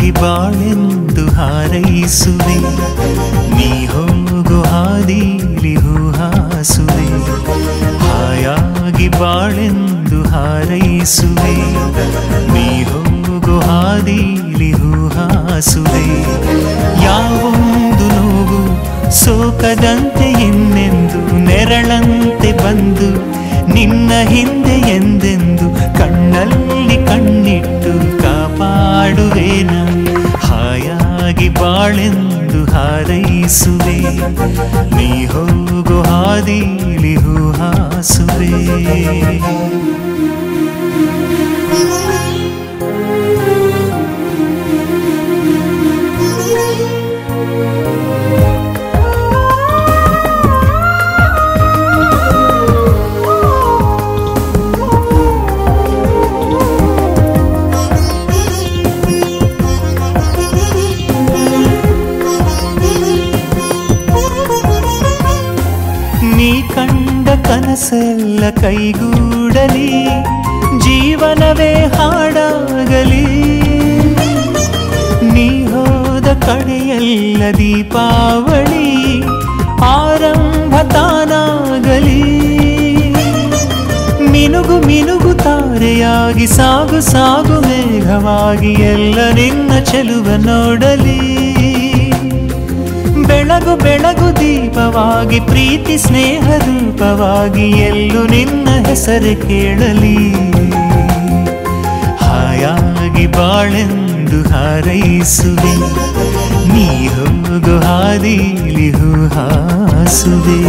ಹಾಯಾಗಿ ಬಾಳೆಂದು ಹಾರೈಸುವೆ ನೀ ಹೋಗು ಹಾದಿಲಿ ಹೂಹಾಸುವೆ ಹಾಯಾಗಿ ಬಾಳೆಂದು ಹಾರೈಸುವೆ ನೀ ಹೋಗು ಹಾದಿಲಿ ಹೂಹಾಸುವೆ ಯಾವೊಂದು ನೋವು ಸೋಕದಂತೆ ಇನ್ನೆಂದು ನೆರಳಂತೆ ಬಂದು ನಿನ್ನ ಹಿಂದೆ ಎಂದೆಂದು ಕಣ್ಣಲ್ಲಿ ಕಣ್ಣಿಟ್ಟು ಕಾಪಾಡುವೇನ ಹಾಯಾಗಿ ಬಾಳೆಂದು ಹಾರೈಸುವೆ ನೀ ಹೋಗು ಹಾದಿಲಿ ಹೂಹಾಸುವೆ ನೀ ಕಂಡ ಕನಸೆಲ್ಲ ಕೈಗೂಡಲಿ ಜೀವನವೇ ಹಾಡಾಗಲಿ ನೀ ಹೋದ ಕಡೆಯೆಲ್ಲ ದೀಪಾವಳಿ ಆರಂಭ ತಾನಾಗಲಿ ಮಿನುಗು ಮಿನುಗು ತಾರೆಯಾಗಿ ಸಾಗು ಸಾಗು ಮೇಘವಾಗಿ ಎಲ್ಲ ನಿನ್ನ ಚೆಲುವ ನೋಡಲಿ ಬೆಳಗು ಬೆಳಗು ದೀಪವಾಗಿ ಪ್ರೀತಿ ಸ್ನೇಹ ರೂಪವಾಗಿ ಎಲ್ಲೂ ನಿನ್ನ ಹೆಸರು ಕೇಳಲಿ ಹಾಯಾಗಿ ಬಾಳೆಂದು ಹಾರೈಸುವೆ ನೀ ಹೋಗು ಹಾದಿಲಿ ಹಾಸುವೆ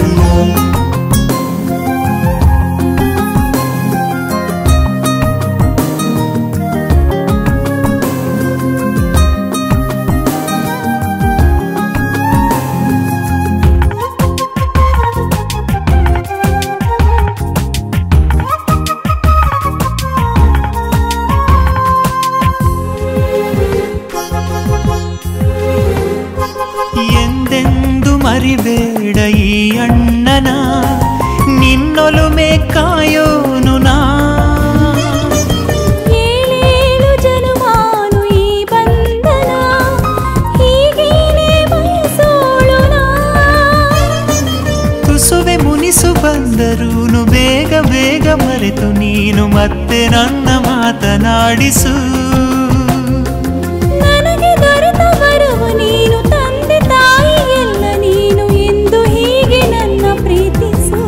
ಎಂದೆಂದು ಮರಿಬೇಡ ಈ ಅಣ್ಣನ ನಿನ್ನೊಲುಮೆ ಕಾಯೋನು ನಾ ಏಳೇಳು ಜನುಮಾನು ಈ ಬಂಧನ ಹೀಗೇನೆ ಬಯಸೋಳು ನಾ. ತುಸುವೆ ಮುನಿಸು ಬಂದರೂನು ಬೇಗ ಬೇಗ ಮರೆತು ನೀನು ಮತ್ತೆ ನನ್ನ ಮಾತನಾಡಿಸು ನನಗೆ ದೊರೆತ ಬರವು ನೀನು ತಂದೆ ತಾಯಿ ಎಲ್ಲ ನೀನು ಎಂದು ಹೀಗೆ ನನ್ನ ಪ್ರೀತಿಸು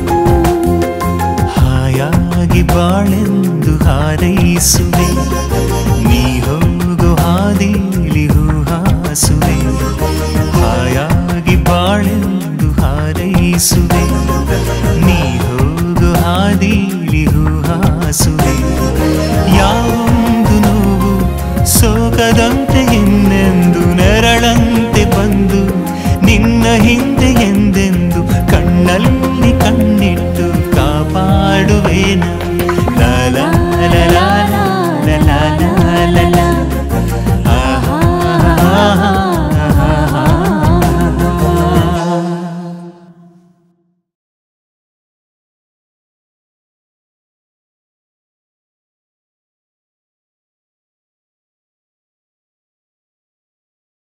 ಹಾಯಾಗಿ ಬಾಳೆಂದು ಹಾರೈಸುವೆ ನೀ ಹೋಗು ಹಾದಿಲಿ ಹೂಹಾಸುವೆ ಹಾಯಾಗಿ ಬಾಳೆಂದು ಹಾರೈಸುವೆ ನೀ ಹೋಗು ಹಾದಿಲಿ ಹೂಹಾಸುವೆ ಯಾವೊಂದು ನೋವು ಸೋಕದಂತೆ